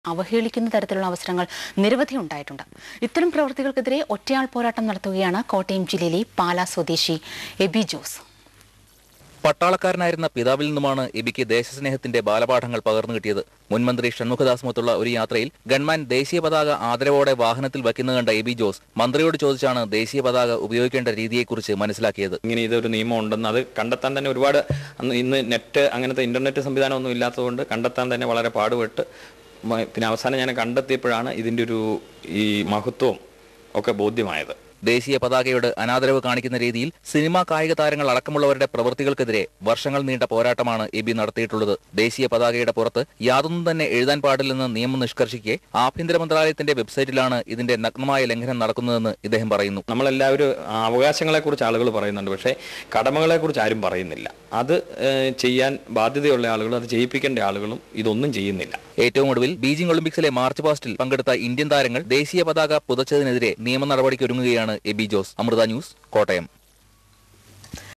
അവഹേളിക്കുന്ന തരത്തിലുള്ള അവസരങ്ങൾ നിരവധി ഉണ്ടായിട്ടുണ്ട് ഇത്തരം പ്രവൃത്തികൾക്കെതിരെ ഒറ്റയാൾ പോരാട്ടം നടത്തുകയാണ് കോട്ടയം ജില്ലയിലെ പാലാ സ്വദേശി എബി ജോസ് പട്ടാളക്കാരനായിരുന്ന പിതാവിൽ നിന്നുമാണ് എബിക്ക് ദേശസ്നേഹത്തിന്റെ ബാലപാഠങ്ങൾ പകർന്നു കിട്ടിയത് മുൻമന്ത്രി ഷൺമുഖദാസുമൊത്തുള്ള ഒരു യാത്രയിൽ ഗൺമാൻ ദേശീയ പതാക ആദരവോടെ വാഹനത്തിൽ വയ്ക്കുന്നത് കണ്ട എബി ജോസ് മന്ത്രിയോട് ചോദിച്ചാണ് ദേശീയ പതാക ഉപയോഗിക്കേണ്ട രീതിയെക്കുറിച്ച് മനസ്സിലാക്കിയത് ഇങ്ങനെ ഇതൊരു നിയമം ഉണ്ടെന്ന് അത് കണ്ടെത്താൻ തന്നെ ഒരുപാട് അന്ന് ഇന്ന് നെറ്റ് അങ്ങനത്തെ ഇന്റർനെറ്റ് സംവിധാനം ഒന്നും ഇല്ലാത്തതുകൊണ്ട് കണ്ടെത്താൻ തന്നെ വളരെ പാടുപെട്ട് മ- പിന്നെ അവസാനം ഞാൻ കണ്ടെത്തിയപ്പോഴാണ് ഇതിൻ്റെ ഒരു ഈ മഹത്വം ഒക്കെ ബോധ്യമായത് ദേശീയ പതാകയോട് അനാദരവ് കാണിക്കുന്ന രീതിയിൽ സിനിമാ കായിക താരങ്ങൾ അടക്കമുള്ളവരുടെ പ്രവൃത്തികൾക്കെതിരെ വർഷങ്ങൾ നീണ്ട പോരാട്ടമാണ് എബി നടത്തിയിട്ടുള്ളത് ദേശീയ പതാകയുടെ പുറത്ത് യാതൊന്നും തന്നെ എഴുതാൻ പാടില്ലെന്ന് നിയമം നിഷ്കർഷിക്കെ ആഭ്യന്തര മന്ത്രാലയത്തിന്റെ വെബ്സൈറ്റിലാണ് ഇതിന്റെ നഗ്നമായ ലംഘനം നടക്കുന്നതെന്ന് ഇദ്ദേഹം പറയുന്നു നമ്മളെല്ലാവരും അവകാശങ്ങളെക്കുറിച്ച് ആളുകൾ പറയുന്നുണ്ട് പക്ഷേ കടമകളെക്കുറിച്ച് ആരും പറയുന്നില്ല അത് ഏഹ്, ചെയ്യാൻ ബാധ്യതയുള്ള ആളുകളും അത് ചെയ്യിപ്പിക്കേണ്ട ആളുകളും ഇതൊന്നും ചെയ്യുന്നില്ല ഏറ്റവും ഒടുവിൽ ബീജിംഗ് ഒളിമ്പിക്സിലെ മാർച്ച് പാസ്റ്റിൽ പങ്കെടുത്ത ഇന്ത്യൻ താരങ്ങൾ ദേശീയ പതാക പുതച്ചതിനെതിരെ നിയമ നടപടിക്കൊരുങ്ങുകയാണ് എബി ജോസ് അമൃത ന്യൂസ് കോട്ടയം